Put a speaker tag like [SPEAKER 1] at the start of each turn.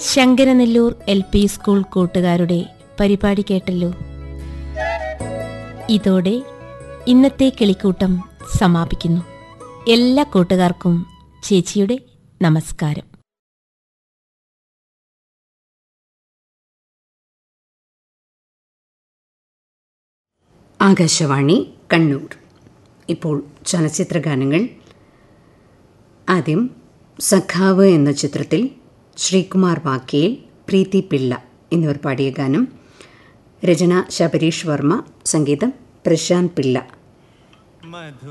[SPEAKER 1] ശങ്കരനെല്ലൂർ L P school കൂട്ടുകാരുടെ പരിപാടി കേട്ടല്ലോ ഇതോടെ ഇന്നത്തെ കിളിക്കൂട്ടം സമാപിക്കുന്നു എല്ലാ കൂട്ടുകാർക്കും ചേച്ചിയുടെ നമസ്കാരം
[SPEAKER 2] ആകാശവാണി കണ്ണൂർ ഇപ്പോൾ ചലച്ചിത്ര ഗാനങ്ങൾ ആദ്യം സഖാവ് എന്ന ചിത്രത്തിൽ ശ്രീകുമാർ വാക്കേൽ പ്രീതി പിള്ള എന്നിവർ പാടിയ ഗാനം രചന ശബരീഷ് വർമ്മ സംഗീതം പ്രശാന്ത് പിള്ള
[SPEAKER 3] മധു